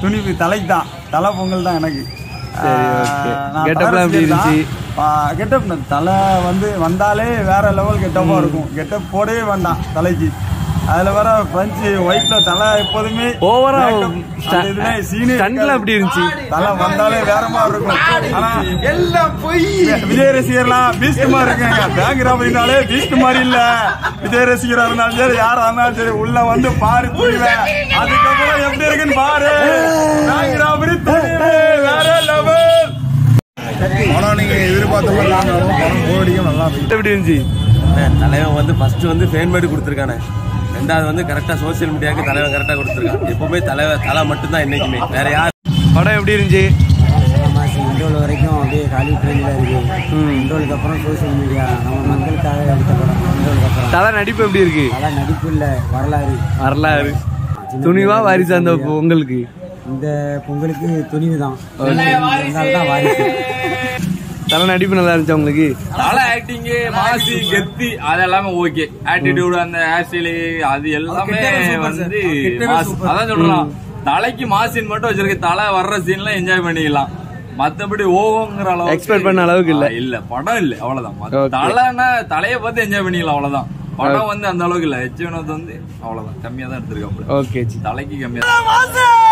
துணிவு தலைக்கு தான் தலை பொங்கல் தான் எனக்கு சரி, okay. Getup எல்லாம் எப்படி இருந்துச்சு? கெட்டப் தலை வந்து வந்தாலே வேற லெவல் கெட்டப்பா இருக்கும் கெட்டப் போடவே வேண்டாம் தலைக்கு அதுல வர பஞ்சு ஒயிட்ல தலை எப்போதுமே ஓவரா makeup, அந்த இதுவே scene ஏ ஸ்டண்ட்லாம் எப்படி இருந்துச்சு தலை வந்தாலே வேற மாதிரி இருக்கும் ஆனா எல்லாம் பொய் விஜய் ரசிகர்லாம் பீஸ்ட் மாதிரி இருக்காங்க பேங்க் ராபரினாலே பீஸ்ட் மாதிரி இல்ல விஜய் ரசிகரா இருந்தாலும் சரி யாரா இருந்தாலும் சரி உள்ள வந்து பாரு புரிவேன் அதுக்கப்புறம் எப்படி இருக்குன்னு பாரு பேங்க் ராபரி வேற லெவல் படம் நீங்க எதிர்பார்த்த மாதிரி படம் போடியும் நல்லா எப்படி இருந்துச்சு தலைவன் வந்து ஃபர்ஸ்ட் வந்து ஃபேன்மேடு கொடுத்துருக்கானே ரெண்டாவது வந்து கரெக்டா சோசியல் மீடியாவுக்கு தலைவன் கரெக்டா கொடுத்துருக்கான் எப்பவுமே தலைவன் தலை மட்டும்தான் என்னைக்குமே வேற யார் படம் எப்படி இருந்துச்சு மாசி இண்டோல் வரைக்கும் அப்படியே காலி ட்ரெயினில் இருக்கு இண்டோலுக்கு அப்புறம் சோஷியல் மீடியா நம்ம மக்களுக்காக எடுத்த படம் இண்டோலுக்கு அப்புறம் தலை நடிப்பு எப்படி இருக்கு அதான் நடிப்பு இல்லை வரலாறு வரலாறு துணிவா வாரிசு அந்த பொங்கலுக்கு இந்த பொங்கலுக்கு துணிவு தான் தான் வாரிசு தலை நடிப்பு நல்லா இருந்துச்சு உங்களுக்கு தலை ஆக்டிங் மாசி கெத்தி அது எல்லாமே ஓகே ஆட்டிடியூட் அந்த ஹேர் ஸ்டைலு அது எல்லாமே வந்து மாஸ் அதான் சொல்றான் தலைக்கு மாசின் மட்டும் வச்சிருக்க தலை வர்ற சீன்ல என்ஜாய் பண்ணிக்கலாம் மத்தபடி ஓவங்கிற அளவு Expect பண்ண அளவுக்கு இல்ல. இல்ல படம் இல்ல அவ்வளவுதான் மத்த Okay. தலைனா தலைய பார்த்து என்ஜாய் பண்ணிக்கலாம் அவ்வளவுதான் படம் வந்து அந்த அளவுக்கு இல்ல எச் வினோத் வந்து அவ்வளவுதான் கம்மியா தான் எடுத்திருக்காப்ல ஓகே தலைக்கு கம்மியா